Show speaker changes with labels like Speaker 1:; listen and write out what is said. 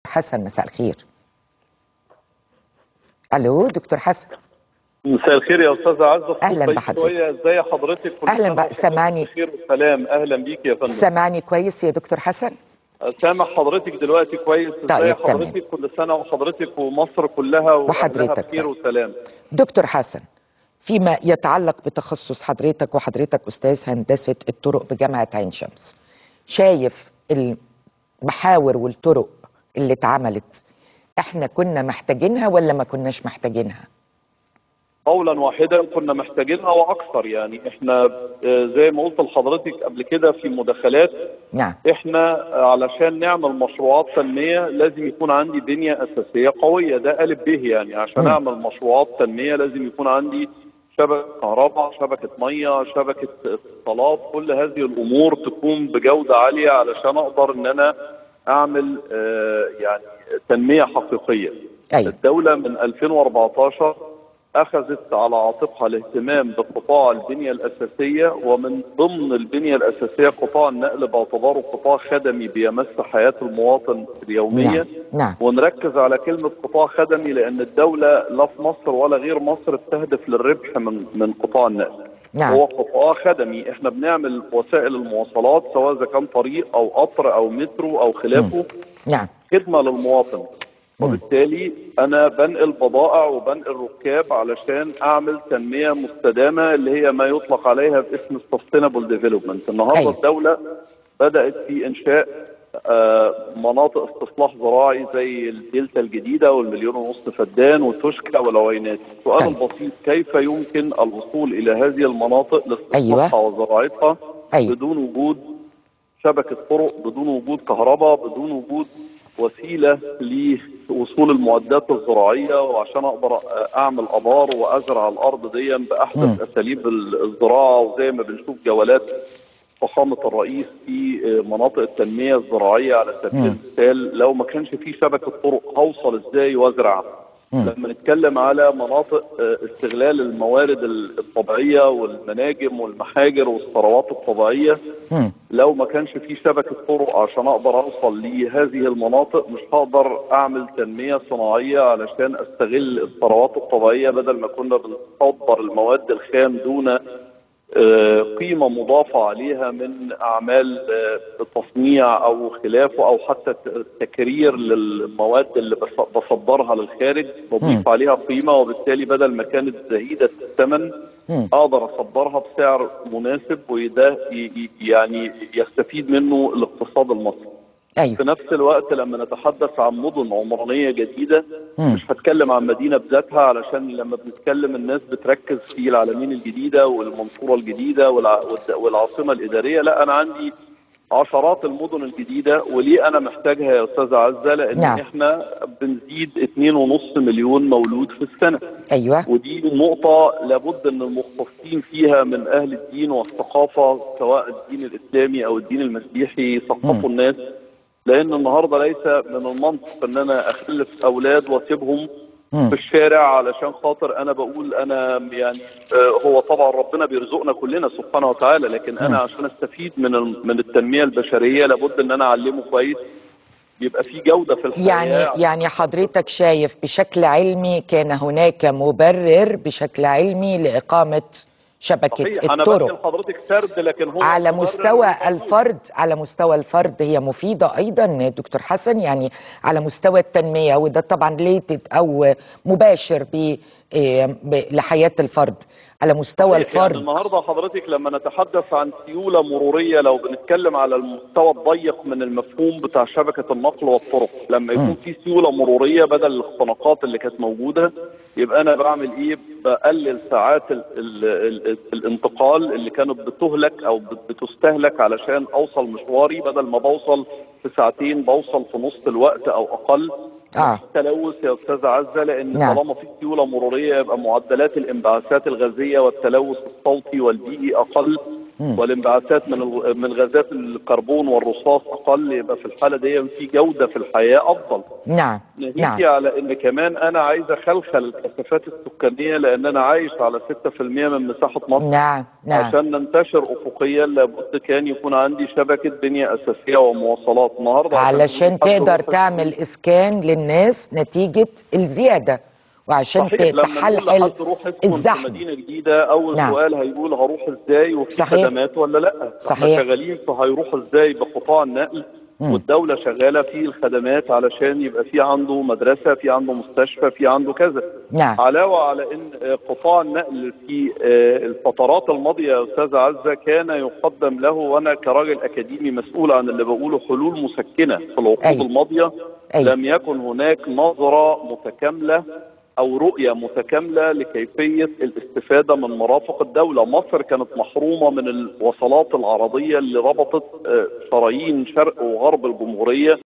Speaker 1: حسن مساء الخير الو دكتور حسن
Speaker 2: مساء الخير يا استاذ عزه
Speaker 1: أهلاً بحضرتك.
Speaker 2: شويه ازاي حضرتك كل
Speaker 1: أهلاً
Speaker 2: سنة
Speaker 1: بقى.
Speaker 2: وحضرتك
Speaker 1: سامعني.
Speaker 2: بخير وسلام اهلا بيك يا فندم
Speaker 1: سامعني كويس يا دكتور حسن
Speaker 2: سامع حضرتك دلوقتي كويس ازاي
Speaker 1: طيب، تمام.
Speaker 2: حضرتك كل سنه وحضرتك ومصر كلها وأهلها
Speaker 1: وحضرتك
Speaker 2: بخير
Speaker 1: طيب.
Speaker 2: وسلام
Speaker 1: دكتور حسن فيما يتعلق بتخصص حضرتك وحضرتك استاذ هندسه الطرق بجامعه عين شمس شايف المحاور والطرق اللي اتعملت احنا كنا محتاجينها ولا ما كناش محتاجينها
Speaker 2: قولا واحدا كنا محتاجينها واكثر يعني احنا آه، زي ما قلت لحضرتك قبل كده في مداخلات
Speaker 1: نعم
Speaker 2: احنا علشان نعمل مشروعات تنميه لازم يكون عندي بنيه اساسيه قويه ده الف به يعني عشان
Speaker 1: مم.
Speaker 2: اعمل مشروعات تنميه لازم يكون عندي شبكه كهرباء شبكه ميه شبكه اتصالات كل هذه الامور تكون بجوده عاليه علشان اقدر ان انا اعمل آه، يعني تنميه حقيقيه
Speaker 1: ايوه
Speaker 2: الدوله من 2014 اخذت على عاتقها الاهتمام بقطاع البنيه الاساسيه ومن ضمن البنيه الاساسيه قطاع النقل باعتباره قطاع خدمي بيمس حياه المواطن اليوميه
Speaker 1: نعم نعم
Speaker 2: ونركز على كلمه قطاع خدمي لان الدوله لا في مصر ولا غير مصر بتهدف للربح من من قطاع النقل
Speaker 1: نعم
Speaker 2: هو قطاع خدمي احنا بنعمل وسائل المواصلات سواء اذا كان طريق او قطر او مترو او خلافه
Speaker 1: نعم
Speaker 2: خدمه للمواطن وبالتالي انا بنقل بضائع وبنقل ركاب علشان اعمل تنميه مستدامه اللي هي ما يطلق عليها باسم السستينابل ديفلوبمنت النهارده
Speaker 1: أيوة.
Speaker 2: الدوله بدات في انشاء آه، مناطق استصلاح زراعي زي الدلتا الجديده والمليون ونص فدان وتوشكا والعوينات السؤال
Speaker 1: طيب.
Speaker 2: البسيط كيف يمكن الوصول الى هذه المناطق لاستصلاحها وزراعتها
Speaker 1: ايوه
Speaker 2: بدون وجود شبكة طرق بدون وجود كهرباء بدون وجود وسيلة لوصول المعدات الزراعية وعشان أقدر أعمل أبار وأزرع الأرض دي
Speaker 1: مم.
Speaker 2: بأحدث أساليب الزراعة وزي ما بنشوف جولات فخامة الرئيس في مناطق التنمية الزراعية على سبيل
Speaker 1: مم.
Speaker 2: المثال لو ما كانش في شبكة طرق هوصل إزاي وأزرع
Speaker 1: مم.
Speaker 2: لما نتكلم على مناطق آه، استغلال الموارد الطبيعية والمناجم والمحاجر والثروات الطبيعية
Speaker 1: مم.
Speaker 2: لو ما كانش في شبكة طرق عشان اقدر اوصل لهذه المناطق مش هقدر اعمل تنمية صناعية علشان استغل الثروات الطبيعية بدل ما كنا بنصدر المواد الخام دون آه، قيمة مضافة عليها من أعمال آه، تصنيع أو خلافه أو حتى ت- تكرير للمواد اللي بص- بصدرها للخارج
Speaker 1: مم.
Speaker 2: بضيف عليها قيمة وبالتالي بدل ما كانت زهيدة الثمن
Speaker 1: مم.
Speaker 2: اقدر اصدرها بسعر مناسب وده ي- ي- يعني يستفيد منه الاقتصاد المصري.
Speaker 1: ايوه
Speaker 2: في نفس الوقت لما نتحدث عن مدن عمرانيه جديده
Speaker 1: مم.
Speaker 2: مش هتكلم عن مدينه بذاتها علشان لما بنتكلم الناس بتركز في العلمين الجديده والمنصوره الجديده والع- والد- والعاصمه الاداريه لا انا عندي عشرات المدن الجديده وليه انا محتاجها يا استاذ عزه لان
Speaker 1: نعم.
Speaker 2: احنا بنزيد 2.5 مليون مولود في السنه
Speaker 1: ايوه
Speaker 2: ودي نقطة لابد أن المختصين فيها من أهل الدين والثقافة سواء الدين الإسلامي أو الدين المسيحي
Speaker 1: مم.
Speaker 2: يثقفوا الناس لأن النهاردة ليس من المنطق أن أنا أخلف أولاد وأسيبهم
Speaker 1: مم.
Speaker 2: في الشارع علشان خاطر أنا بقول أنا يعني آه، هو طبعا ربنا بيرزقنا كلنا سبحانه وتعالى لكن أنا
Speaker 1: مم.
Speaker 2: عشان أستفيد من ال- من التنمية البشرية لابد أن أنا أعلمه كويس يبقى في جودة في الحياة
Speaker 1: يعني يعني حضرتك شايف بشكل علمي كان هناك مبرر بشكل علمي لإقامة شبكة
Speaker 2: صحيح أنا بدي
Speaker 1: الطرق
Speaker 2: لحضرتك سرد لكن هو
Speaker 1: على
Speaker 2: مبرر
Speaker 1: مستوى
Speaker 2: موجود.
Speaker 1: الفرد على مستوى الفرد هي مفيدة أيضا دكتور حسن يعني على مستوى التنمية وده طبعا ليتد أو مباشر ب إيه، ب- لحياة الفرد على مستوى
Speaker 2: صحيح، يعني
Speaker 1: الفرد
Speaker 2: النهارده حضرتك لما نتحدث عن سيوله مروريه لو بنتكلم على المستوى الضيق من المفهوم بتاع شبكه النقل والطرق لما
Speaker 1: مم.
Speaker 2: يكون في سيوله مروريه بدل الاختناقات اللي كانت موجوده يبقى انا بعمل ايه بقلل ساعات ال ال ال الانتقال اللي كانت بتهلك او بت- بتستهلك علشان اوصل مشواري بدل ما بوصل في ساعتين بوصل في نص الوقت او اقل
Speaker 1: آه.
Speaker 2: تلوث يا استاذ عزه لان
Speaker 1: نعم.
Speaker 2: طالما في سيوله مروريه يبقى معدلات الانبعاثات الغازيه والتلوث الصوتي والبيئي اقل
Speaker 1: مم.
Speaker 2: والانبعاثات من الغ- من غازات الكربون والرصاص اقل يبقى في الحاله دي في جوده في الحياه افضل
Speaker 1: نعم
Speaker 2: ناهيكي
Speaker 1: نعم
Speaker 2: على ان كمان انا عايز اخلخل الكثافات السكانيه لان انا عايش على 6% من مساحه مصر
Speaker 1: نعم نعم
Speaker 2: عشان ننتشر افقيا لابد كان يكون عندي شبكه بنيه اساسيه ومواصلات النهارده عشان
Speaker 1: علشان
Speaker 2: يكون حد
Speaker 1: تقدر
Speaker 2: روح
Speaker 1: تعمل اسكان للناس نتيجة الزيادة وعشان
Speaker 2: صحيح لما نقول
Speaker 1: تحلحل
Speaker 2: لحد روح اسكن في
Speaker 1: الزحمة
Speaker 2: مدينه جديده اول
Speaker 1: نعم.
Speaker 2: سؤال هيقول هروح ازاي وفي
Speaker 1: صحيح.
Speaker 2: خدمات ولا لا احنا
Speaker 1: صحيح.
Speaker 2: شغالين فهيروح ازاي بقطاع النقل
Speaker 1: مم.
Speaker 2: والدوله شغاله في الخدمات علشان يبقى في عنده مدرسه في عنده مستشفى في عنده كذا
Speaker 1: نعم
Speaker 2: علاوه على ان آه، قطاع النقل في آه، الفترات الماضيه يا استاذ عزه كان يقدم له وانا كراجل اكاديمي مسؤول عن اللي بقوله حلول مسكنه في العقود
Speaker 1: أيوة.
Speaker 2: الماضيه
Speaker 1: أيوة.
Speaker 2: لم يكن هناك نظره متكامله او رؤيه متكامله لكيفيه الاستفاده من مرافق الدوله، مصر كانت محرومه من الوصلات العرضيه اللي ربطت آه، شرايين شرق وغرب الجمهوريه